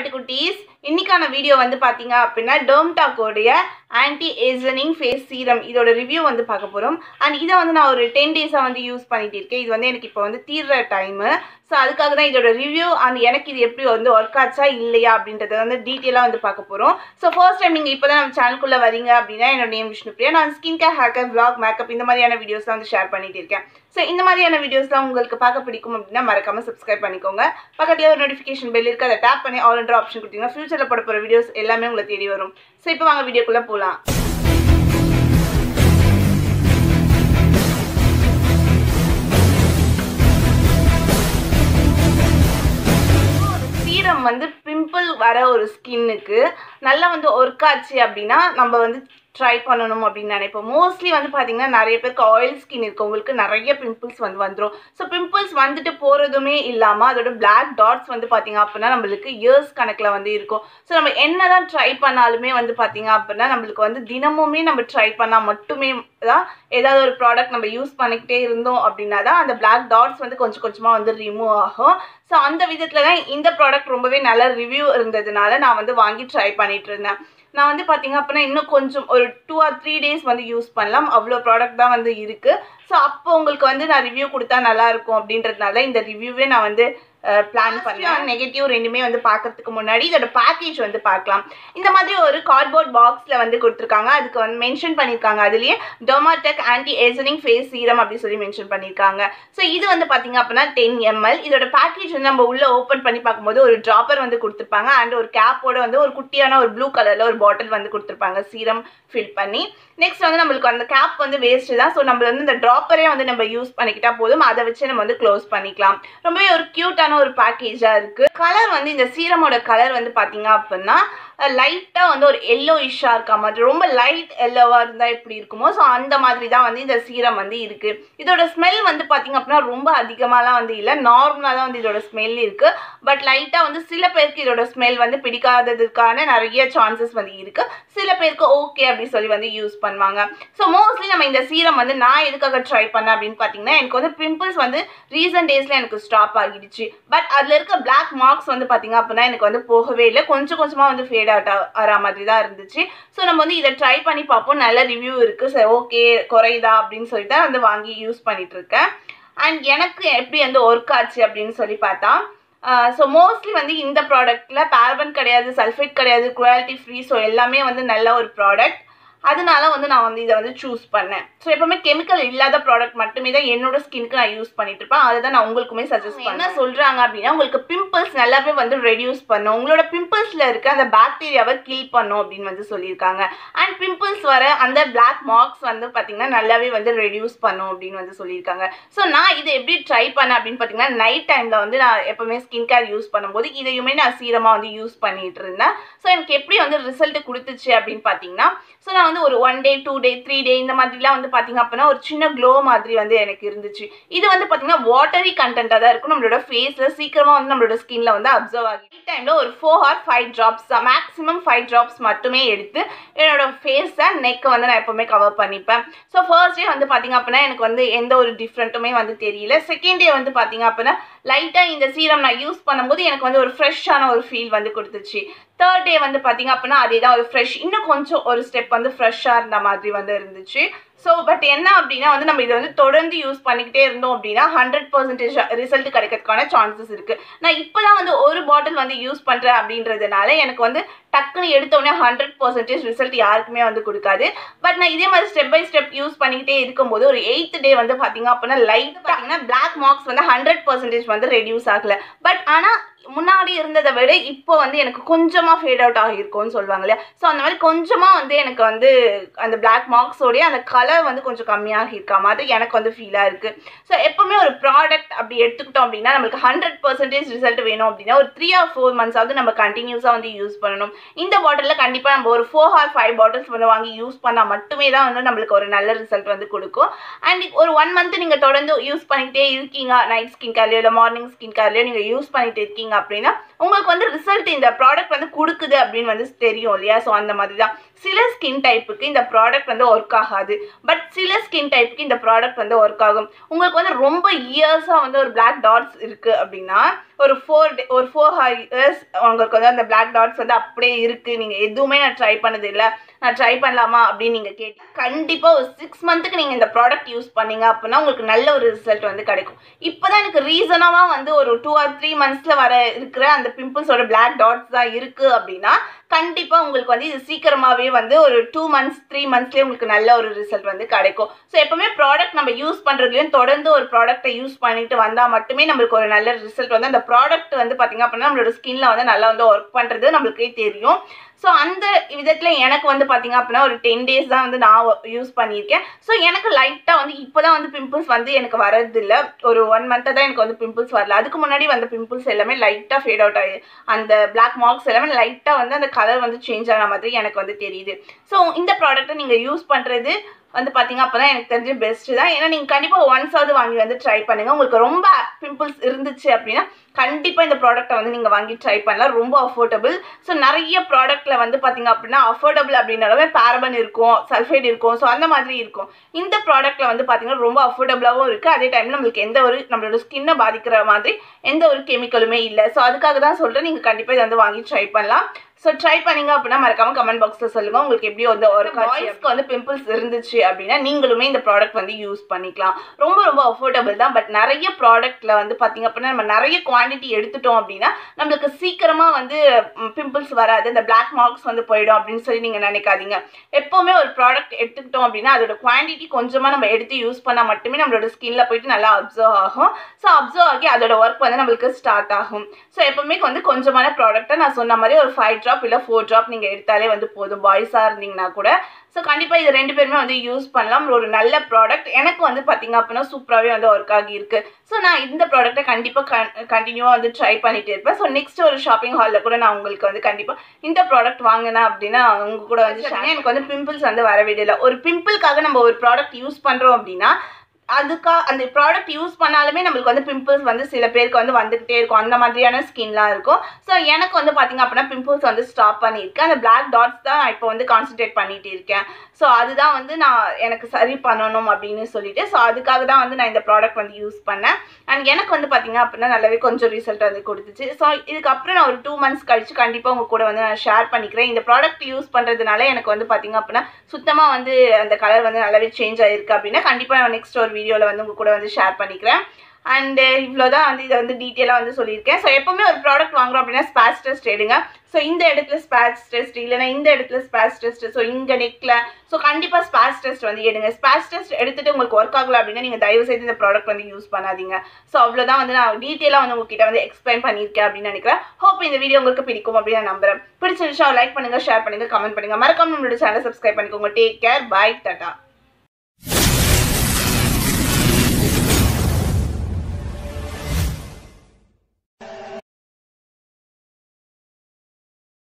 பட்டுக்குட்டீஸ் இன்னைக்கான வீடியோ வந்து பார்த்தீங்க அப்படின்னா டோம்டாக்கோடைய ஆன்டி ஏசனிங் ஃபேஸ் சீரம் இதோட ரிவ்யூ வந்து பார்க்க போகிறோம் அண்ட் இதை வந்து நான் ஒரு டென் டேஸாக வந்து யூஸ் பண்ணிட்டு இருக்கேன் இது வந்து எனக்கு இப்போ வந்து தீர்ற டைமு ஸோ அதுக்காக தான் இதோட ரிவ்யூ அண்ட் எனக்கு இது எப்படி வந்து ஒர்க் ஆச்சா இல்லையா அப்படின்றத வந்து டீட்டெயிலாக வந்து பார்க்க போகிறோம் ஸோ ஃபர்ஸ்ட் டைம் நீங்கள் இப்போ தான் நம்ம சேனலுக்குள்ளே வரீங்க அப்படின்னா என்னோட நேம் விஷ்ணுப்ரியா நான் skin care hair care vlog makeup இந்த மாதிரியான வீடியோஸ்லாம் வந்து ஷேர் பண்ணிட்டு இருக்கேன் ஸோ இந்த மாதிரியான வீடியோஸ்லாம் உங்களுக்கு பார்க்க பிடிக்கும் அப்படின்னா மறக்காம சப்ஸ்கிரைப் பண்ணிக்கோங்க பக்கத்துல ஒரு நோட்டிஃபிகேஷன் பெல் இருக்கு அதை டேப் பண்ணி ஆல் என்ற ஆப்ஷன் கொடுத்தீங்கன்னா ஃபியூச்சரில் போட போகிற வீடியோஸ் எல்லாமே உங்களை தேடி வரும் ஸோ இப்போ வாங்க வீடியோக்குள்ளே போகலாம் சீரம் வந்து பிம்பிள் வர ஒரு ஸ்கின்னுக்கு நல்லா வந்து ஒர்க் ஆச்சு அப்படின்னா நம்ம வந்து ட்ரை பண்ணணும் அப்படின்னு நினைப்போம் மோஸ்ட்லி வந்து பார்த்தீங்கன்னா நிறைய பேருக்கு ஆயில் ஸ்கின் இருக்கவங்களுக்கு நிறைய பிம்பிள்ஸ் வந்து வந்துடும் ஸோ பிம்பிள்ஸ் வந்துட்டு போகிறதுமே இல்லாமல் அதோட பிளாக் டாட்ஸ் வந்து பார்த்தீங்க அப்படின்னா நம்மளுக்கு இயர்ஸ் கணக்கில் வந்து இருக்கும் ஸோ நம்ம என்ன தான் ட்ரை பண்ணாலுமே வந்து பார்த்தீங்க அப்படின்னா நம்மளுக்கு வந்து தினமுமே நம்ம ட்ரை பண்ணால் மட்டுமே தான் ஏதாவது ஒரு ப்ராடக்ட் நம்ம யூஸ் பண்ணிக்கிட்டே இருந்தோம் அப்படின்னா தான் அந்த பிளாக் டாட்ஸ் வந்து கொஞ்சம் கொஞ்சமாக வந்து ரிமூவ் ஆகும் ஸோ அந்த விதத்தில் தான் இந்த ப்ராடக்ட் ரொம்பவே நல்ல ரிவ்யூ இருந்ததுனால நான் வந்து வாங்கி ட்ரை பண்ணிட்டு இருந்தேன் நான் வந்து பார்த்தீங்க அப்படின்னா இன்னும் கொஞ்சம் ஒரு டூ ஆர் த்ரீ டேஸ் வந்து யூஸ் பண்ணலாம் அவ்வளோ ப்ராடக்ட் தான் வந்து இருக்குது ஸோ அப்போ உங்களுக்கு வந்து நான் ரிவ்யூ கொடுத்தா நல்லா இருக்கும் அப்படின்றதுனால இந்த ரிவ்யூவே நான் வந்து பிளான் பண்ணேன் நெகட்டிவ் ரெண்டுமே வந்து பார்க்கறதுக்கு முன்னாடி இதோட பேக்கேஜ் வந்து பார்க்கலாம் இந்த மாதிரி ஒரு கார்ட்போர்ட் பாக்ஸில் வந்து கொடுத்துருக்காங்க அதுக்கு வந்து மென்ஷன் பண்ணியிருக்காங்க அதுலேயே டொமாடெக் ஆன்டி ஏசனிங் ஃபேஸ் சீரம் அப்படி சொல்லி மென்ஷன் பண்ணியிருக்காங்க ஸோ இது வந்து பார்த்தீங்க அப்படின்னா டென் எம்எல் இதோட பேக்கேஜ் வந்து நம்ம உள்ளே ஓப்பன் பண்ணி பார்க்கும்போது ஒரு ட்ராப்பர் வந்து கொடுத்துருப்பாங்க அண்ட் ஒரு கேப்போட வந்து ஒரு குட்டியான ஒரு ப்ளூ கலரில் ஒரு பாட்டில் வந்து கொடுத்துருப்பாங்க சீரம் ஃபில் பண்ணி நெக்ஸ்ட் வந்து நம்மளுக்கு அந்த கேப் வந்து வேஸ்ட்டு தான் ஸோ நம்ம வந்து இந்த ட்ராப்பரே வந்து நம்ம யூஸ் பண்ணிக்கிட்டா போதும் அதை வச்சு நம்ம வந்து க்ளோஸ் பண்ணிக்கலாம் ரொம்பவே ஒரு க்யூட்டான ஒரு பேக்கேஜாக இருக்குது கலர் வந்து இந்த சீரமோட கலர் வந்து பார்த்தீங்க அப்படின்னா லைட்டாக வந்து ஒரு எல்லோ இஷ்ஷாக இருக்கா மாதிரி ரொம்ப லைட் எல்லோவாக இருந்தால் எப்படி இருக்குமோ ஸோ அந்த மாதிரி தான் வந்து இந்த சீரம் வந்து இருக்குது இதோட ஸ்மெல் வந்து பார்த்தீங்க அப்படின்னா ரொம்ப அதிகமாகலாம் வந்து இல்லை நார்மலாக தான் வந்து இதோட ஸ்மெல் இருக்குது பட் லைட்டாக வந்து சில பேருக்கு இதோட ஸ்மெல் வந்து பிடிக்காததுக்கான நிறைய சான்சஸ் வந்து இருக்குது சில பேருக்கு ஓகே அப்படி சொல்லி வந்து யூஸ் பண்ணுவாங்க ஸோ மோஸ்ட்லி நம்ம இந்த சீரம் வந்து நான் எதுக்காக ட்ரை பண்ணேன் அப்படின்னு பார்த்தீங்கன்னா எனக்கு வந்து பிம்பிள்ஸ் வந்து ரீசன்ட் டேஸில் எனக்கு ஸ்டாப் ஆகிடுச்சு பட் அதில் இருக்க பிளாக் மார்க்ஸ் வந்து பார்த்தீங்க அப்படின்னா எனக்கு வந்து போகவே இல்லை கொஞ்சம் கொஞ்சமாக வந்து ஃபேட் அவுட் ஆகிற மாதிரி தான் இருந்துச்சு ஸோ நம்ம வந்து இதை ட்ரை பண்ணி பார்ப்போம் நல்ல ரிவ்யூ இருக்குது சரி ஓகே குறையுதா அப்படின்னு சொல்லிட்டு தான் வந்து வாங்கி யூஸ் பண்ணிட்டு இருக்கேன் அண்ட் எனக்கு எப்படி வந்து ஒர்க் ஆச்சு அப்படின்னு சொல்லி பார்த்தா ஸோ மோஸ்ட்லி வந்து இந்த ப்ராடக்ட்டில் பேரபன் கிடையாது சல்ஃபேட் கிடையாது குவாலிட்டி ஃப்ரீ ஸோ எல்லாமே வந்து நல்ல ஒரு ப்ராடக்ட் அதனால வந்து நான் வந்து இதை வந்து சூஸ் பண்ணேன் ஸோ எப்பவுமே கெமிக்கல் இல்லாத ப்ராடக்ட் மட்டுமே தான் என்னோட ஸ்கின்க்கு நான் யூஸ் பண்ணிட்டு இருப்பேன் அதை தான் நான் உங்களுக்குமே சஜஸ்ட் பண்ண என்ன சொல்கிறாங்க அப்படின்னா உங்களுக்கு பிம்பிள்ஸ் நல்லாவே வந்து ரெடியூஸ் பண்ணும் உங்களோட பிம்பிள்ஸில் இருக்க அந்த பாக்டீரியாவை கில் பண்ணும் அப்படின்னு வந்து சொல்லியிருக்காங்க அண்ட் பிம்பிள்ஸ் வர அந்த பிளாக் மார்க்ஸ் வந்து பார்த்தீங்கன்னா நல்லாவே வந்து ரெடியூஸ் பண்ணும் அப்படின்னு வந்து சொல்லியிருக்காங்க ஸோ நான் இதை எப்படி ட்ரை பண்ணேன் அப்படின்னு பார்த்தீங்கன்னா நைட் டைமில் வந்து நான் எப்பவுமே ஸ்கின் கேர் யூஸ் பண்ணும்போது இதையுமே நான் சீரமாக வந்து யூஸ் பண்ணிட்டு இருந்தேன் ஸோ எனக்கு எப்படி வந்து ரிசல்ட் கொடுத்துச்சு அப்படின்னு பார்த்தீங்கன்னா ஸோ நான் வந்து ஒரு one day two day three day இந்த மாதிரிலாம் வந்து பார்த்தீங்க அப்படின்னா ஒரு சின்ன க்ளோ மாதிரி வந்து எனக்கு இருந்துச்சு இது வந்து பார்த்தீங்கன்னா வாட்டரி கண்டென்ட்டாக தான் இருக்கும் நம்மளோட ஃபேஸில் சீக்கிரமாக வந்து நம்மளோட ஸ்கின்ல வந்து அப்சர்வ் ஆகி டைமில் ஒரு ஃபோர் ஆர் ஃபைவ் ட்ராப்ஸ் தான் மேக்ஸிமம் ஃபைவ் ட்ராப்ஸ் மட்டுமே எடுத்து என்னோட ஃபேஸை நெக்கை வந்து நான் எப்போவுமே கவர் பண்ணிப்பேன் ஸோ ஃபர்ஸ்ட் டே வந்து பார்த்தீங்க அப்படின்னா எனக்கு வந்து எந்த ஒரு டிஃப்ரெண்ட்டுமே வந்து தெரியல செகண்ட் டே வந்து பார்த்தீங்க அப்படின்னா லைட்டாக இந்த சீரம் நான் யூஸ் பண்ணும்போது எனக்கு வந்து ஒரு ஃப்ரெஷ்ஷான ஒரு ஃபீல் வந்து கொடுத்துச்சு தேர்ட் டே வந்து பார்த்தீங்க அப்படின்னா அதே தான் ஒரு ஃப்ரெஷ் இன்னும் கொஞ்சம் ஒரு ஸ்டெப் வந்து ஃப்ரெஷ்ஷாக இருந்த மாதிரி வந்து இருந்துச்சு ஸோ பட் என்ன அப்படின்னா வந்து நம்ம இதை வந்து தொடர்ந்து யூஸ் பண்ணிக்கிட்டே இருந்தோம் அப்படின்னா ஹண்ட்ரட் பர்சன்டேஜ் ரிசல்ட் கிடைக்கிறதுக்கான சான்சஸ் இருக்குது நான் இப்போ தான் வந்து ஒரு பாட்டில் வந்து யூஸ் பண்ணுறேன் அப்படின்றதுனால எனக்கு வந்து டக்குன்னு எடுத்தோடனே ஹண்ட்ரட் பர்சன்டேஜ் ரிசல்ட் யாருக்குமே வந்து கொடுக்காது பட் நான் இதே மாதிரி ஸ்டெப் பை ஸ்டெப் யூஸ் பண்ணிக்கிட்டே இருக்கும்போது ஒரு எயித் டே வந்து பார்த்தீங்க அப்படின்னா லைட் பார்த்தீங்கன்னா பிளாக் மார்க்ஸ் வந்து ஹண்ட்ரட் பர்சன்டேஜ் வந்து ரெடியூஸ் ஆகலை பட் ஆனால் முன்னாடி இருந்ததை விட இப்போ வந்து எனக்கு கொஞ்சமாக ஃபேட் அவுட் ஆகிருக்கும்னு சொல்லுவாங்க இல்லையா ஸோ அந்த மாதிரி கொஞ்சமாக வந்து எனக்கு வந்து அந்த பிளாக் மார்க்ஸோடைய அந்த கலர் வந்து கொஞ்சம் கம்மியாக இருக்க மாதிரி எனக்கு வந்து ஃபீலாக இருக்குது ஸோ எப்போவுமே ஒரு ப்ராடக்ட் அப்படி எடுத்துக்கிட்டோம் அப்படின்னா நம்மளுக்கு ஹண்ட்ரட் பர்சன்டேஜ் ரிசல்ட் வேணும் அப்படின்னா ஒரு த்ரீ ஆர் ஃபோர் மந்த்ஸாவது நம்ம கண்டினியூஸாக வந்து யூஸ் பண்ணணும் இந்த பாட்டிலில் கண்டிப்பாக நம்ம ஒரு ஃபோர் ஆர் ஃபைவ் பாட்டில்ஸ் வந்து வாங்கி யூஸ் பண்ணால் மட்டுமே தான் வந்து நம்மளுக்கு ஒரு நல்ல ரிசல்ட் வந்து கொடுக்கும் அண்ட் ஒரு ஒன் மந்த் நீங்கள் தொடர்ந்து யூஸ் பண்ணிக்கிட்டே இருக்கீங்க நைட் ஸ்கின் கேர்லையோ இல்லை மார்னிங் ஸ்கின் கேர்லையோ நீங்கள் யூஸ் பண்ணிட்டு இருக்கீங்க அப்படின்னா உங்களுக்கு வந்து ரிசல்ட் இந்த ப்ராடக்ட் வந்து கொடுக்குது அப்படின்னு வந்து தெரியும் இல்லையா ஸோ அந்த மாதிரி தான் சில ஸ்கின் டைப்புக்கு இந்த ப்ராடக்ட் வந்து ஒர்க் ஆகாது பட் சில ஸ்கின் டைப்புக்கு இந்த ப்ராடக்ட் வந்து ஒர்க் ஆகும் உங்களுக்கு வந்து ரொம்ப இயர்ஸாக வந்து ஒரு பிளாக் டாட்ஸ் இருக்குது அப்படின்னா ஒரு ஃபோர் டே ஒரு ஃபோர் இயர்ஸ் உங்களுக்கு வந்து அந்த பிளாக் டாட்ஸ் வந்து அப்படியே இருக்குது நீங்கள் எதுவுமே நான் ட்ரை பண்ணது இல்லை நான் ட்ரை பண்ணலாமா அப்படின்னு நீங்கள் கேட்டு கண்டிப்பாக ஒரு சிக்ஸ் மந்த்துக்கு நீங்கள் இந்த ப்ராடக்ட் யூஸ் பண்ணீங்க அப்படின்னா உங்களுக்கு நல்ல ஒரு ரிசல்ட் வந்து கிடைக்கும் இப்போ தான் எனக்கு ரீசனாக வந்து ஒரு டூ ஆர் த்ரீ மந்த்ஸில் வர இருக்கிற அந்த பிம்பிள்ஸோட பிளாக் டாட்ஸ் தான் இருக்குது அப்படின்னா கண்டிப்பாக உங்களுக்கு வந்து இது சீக்கிரமாகவே வந்து ஒரு டூ மந்த்ஸ் த்ரீ மந்த்ஸ்லேயே உங்களுக்கு நல்ல ஒரு ரிசல்ட் வந்து கிடைக்கும் ஸோ எப்போவுமே ப்ராடக்ட் நம்ம யூஸ் பண்ணுறதுலையும் தொடர்ந்து ஒரு ப்ராடக்ட்டை யூஸ் பண்ணிட்டு வந்தால் மட்டுமே நம்மளுக்கு ஒரு நல்ல ரிசல்ட் வந்து அந்த ப்ராடக்ட் வந்து பார்த்திங்க அப்படின்னா நம்மளோட ஸ்கின்ல வந்து நல்லா வந்து ஒர்க் பண்ணுறது நம்மளுக்கே தெரியும் ஸோ அந்த விதத்தில் எனக்கு வந்து பார்த்திங்க அப்படின்னா ஒரு டென் டேஸ் தான் வந்து நான் யூஸ் பண்ணியிருக்கேன் ஸோ எனக்கு லைட்டாக வந்து இப்போ தான் வந்து பிம்பிள்ஸ் வந்து எனக்கு வரதில்லை ஒரு ஒன் மந்த்தாக தான் எனக்கு வந்து பிம்பிள்ஸ் வரல அதுக்கு முன்னாடி வந்த பிம்பிள்ஸ் எல்லாமே லைட்டாக ஃபேட் அவுட் ஆகி அந்த பிளாக் மார்க்ஸ் எல்லாமே லைட்டாக வந்து அந்த கலர் வந்து சேஞ்ச் ஆன மாதிரி எனக்கு வந்து தெரியுது ஸோ இந்த ப்ராடக்ட்டை நீங்கள் யூஸ் பண்ணுறது வந்து பார்த்தீங்க அப்போ தான் எனக்கு தெரிஞ்ச பெஸ்ட்டு தான் ஏன்னா நீங்கள் கண்டிப்பாக ஒன்ஸாவது வாங்கி வந்து ட்ரை பண்ணுங்கள் உங்களுக்கு ரொம்ப பிம்பிள்ஸ் இருந்துச்சு அப்படின்னா கண்டிப்பாக இந்த ப்ராடக்ட்டை வந்து நீங்கள் வாங்கி ட்ரை பண்ணலாம் ரொம்ப அஃபோர்டபுள் ஸோ நிறைய ப்ராடக்ட்டில் வந்து பார்த்தீங்க அப்படின்னா அஃபோர்டபுள் அப்படின்னாலுமே பேரபன் இருக்கும் சல்ஃபைட் இருக்கும் ஸோ அந்த மாதிரி இருக்கும் இந்த ப்ராடக்ட்டில் வந்து பார்த்தீங்கன்னா ரொம்ப அஃபோர்டபுளாகவும் இருக்குது அதே டைமில் நம்மளுக்கு எந்த ஒரு நம்மளோட ஸ்கின்னை பாதிக்கிற மாதிரி எந்த ஒரு கெமிக்கலுமே இல்லை ஸோ அதுக்காக தான் சொல்கிறேன் நீங்கள் கண்டிப்பாக இதை வந்து வாங்கி ட்ரை பண்ணலாம் ஸோ ட்ரை பண்ணீங்க அப்படின்னா மறக்காம கமெண்ட் பாக்ஸில் சொல்லுங்கள் உங்களுக்கு எப்படி வந்து ஒரு பாய்ஸ்க்கு வந்து பிம்பிள்ஸ் இருந்துச்சு அப்படின்னா நீங்களுமே இந்த ப்ராடக்ட் வந்து யூஸ் பண்ணிக்கலாம் ரொம்ப ரொம்ப அஃபோர்டபுள் தான் பட் நிறைய ப்ராடக்ட்டில் வந்து பார்த்தீங்க அப்படின்னா நம்ம நிறைய குவான்டிட்டி எடுத்துட்டோம் அப்படின்னா நம்மளுக்கு சீக்கிரமாக வந்து பிம்பிள்ஸ் வராது இந்த பிளாக் மார்க்ஸ் வந்து போயிடும் அப்படின்னு சொல்லி நீங்கள் நினைக்காதீங்க எப்போவுமே ஒரு ப்ராடக்ட் எடுத்துக்கிட்டோம் அப்படின்னா அதோட குவான்டிட்டி கொஞ்சமாக நம்ம எடுத்து யூஸ் பண்ணால் மட்டுமே நம்மளோட ஸ்கின்ல போயிட்டு நல்லா அப்சர்வ் ஆகும் ஸோ அப்சர்வ் ஆகி அதோட ஒர்க் வந்து நம்மளுக்கு ஸ்டார்ட் ஆகும் ஸோ எப்போவுமே வந்து கொஞ்சமான ப்ராடக்ட்டை நான் சொன்ன மாதிரி ஒரு ஃபைவ் ட்ராப் இல்லை ஃபோர் ட்ராப் நீங்கள் எடுத்தாலே வந்து போதும் பாய்ஸாக இருந்தீங்கன்னா கூட ஸோ கண்டிப்பாக இது ரெண்டு பேருமே வந்து யூஸ் பண்ணலாம் ஒரு நல்ல ப்ராடக்ட் எனக்கு வந்து பார்த்தீங்க அப்படின்னா சூப்பராகவே வந்து ஒர்க் ஆகி இருக்கு ஸோ நான் இந்த ப்ராடக்ட்டை கண்டிப்பாக கன் கண்டினியூவாக வந்து ட்ரை பண்ணிட்டு இருப்பேன் ஸோ நெக்ஸ்ட் ஒரு ஷாப்பிங் ஹாலில் கூட நான் உங்களுக்கு வந்து கண்டிப்பாக இந்த ப்ராடக்ட் வாங்கினேன் அப்படின்னா உங்க கூட வந்து share- எனக்கு வந்து பிம்பிள்ஸ் வந்து வரவிடல ஒரு பிம்பிள்காக நம்ம ஒரு ப்ராடக்ட் யூஸ் பண்ணுறோம் அப்படின்னா அதுக்கா அந்த ப்ராடக்ட் யூஸ் பண்ணாலுமே நம்மளுக்கு வந்து பிம்பிள்ஸ் வந்து சில பேருக்கு வந்து வந்துக்கிட்டே இருக்கும் அந்த மாதிரியான ஸ்கின்லாம் இருக்கும் ஸோ எனக்கு வந்து பார்த்தீங்க அப்படின்னா பிம்பிள்ஸ் வந்து ஸ்டாப் பண்ணியிருக்கேன் அந்த பிளாக் டாட்ஸ் தான் நான் இப்போ வந்து கான்சென்ட்ரேட் பண்ணிட்டு இருக்கேன் ஸோ அதுதான் வந்து நான் எனக்கு சரி பண்ணணும் அப்படின்னு சொல்லிட்டு ஸோ அதுக்காக தான் வந்து நான் இந்த ப்ராடக்ட் வந்து யூஸ் பண்ணேன் அண்ட் எனக்கு வந்து பார்த்தீங்க அப்படின்னா நல்லாவே கொஞ்சம் ரிசல்ட் வந்து கொடுத்துச்சு ஸோ இதுக்கப்புறம் நான் ஒரு டூ மந்த்ஸ் கழிச்சு கண்டிப்பாக உங்க கூட வந்து நான் ஷேர் பண்ணிக்கிறேன் இந்த ப்ராடக்ட் யூஸ் பண்ணுறதுனால எனக்கு வந்து பார்த்தீங்க அப்படின்னா சுத்தமாக வந்து அந்த கலர் வந்து நல்லாவே சேஞ்ச் ஆயிருக்கு அப்படின்னா கண்டிப்பாக நான் நெக்ஸ்ட் ஒரு வீடியோவில் வந்து உங்க கூட வந்து ஷேர் பண்ணிக்கிறேன் அண்டு இவ்வளோதான் வந்து இதை வந்து டீட்டெயிலாக வந்து சொல்லியிருக்கேன் ஸோ எப்போவுமே ஒரு ப்ராடக்ட் வாங்குறோம் அப்படின்னா ஸ்பேஸ் டெஸ்ட் எடுங்க ஸோ இந்த இடத்துல ஸ்பேஸ் டெஸ்ட் இல்லைன்னா இந்த இடத்துல ஸ்பேஸ் டெஸ்ட் ஸோ இங்கே நெக்கில் ஸோ கண்டிப்பாக ஸ்பேஸ் டெஸ்ட் வந்து எடுங்க ஸ்பேஸ் டெஸ்ட் எடுத்துட்டு உங்களுக்கு ஒர்க் ஆகல அப்படின்னா நீங்கள் தயவு செய்து இந்த ப்ராடக்ட் வந்து யூஸ் பண்ணாதீங்க ஸோ அவ்வளோதான் வந்து நான் டீட்டெயிலாக வந்து உங்ககிட்ட வந்து எக்ஸ்பிளைன் பண்ணியிருக்கேன் அப்படின்னு நினைக்கிறேன் ஹோப் இந்த வீடியோ உங்களுக்கு பிடிக்கும் அப்படின்னு நான் நம்புறேன் பிடிச்ச விஷயம் லைக் பண்ணுங்க ஷேர் பண்ணுங்க கமெண்ட் பண்ணுங்க மறக்காம நம்மளோட சேனல் சப்ஸ்கிரைப் பண்ணிக்கோங்க டேக் கேர் பை டாட்டா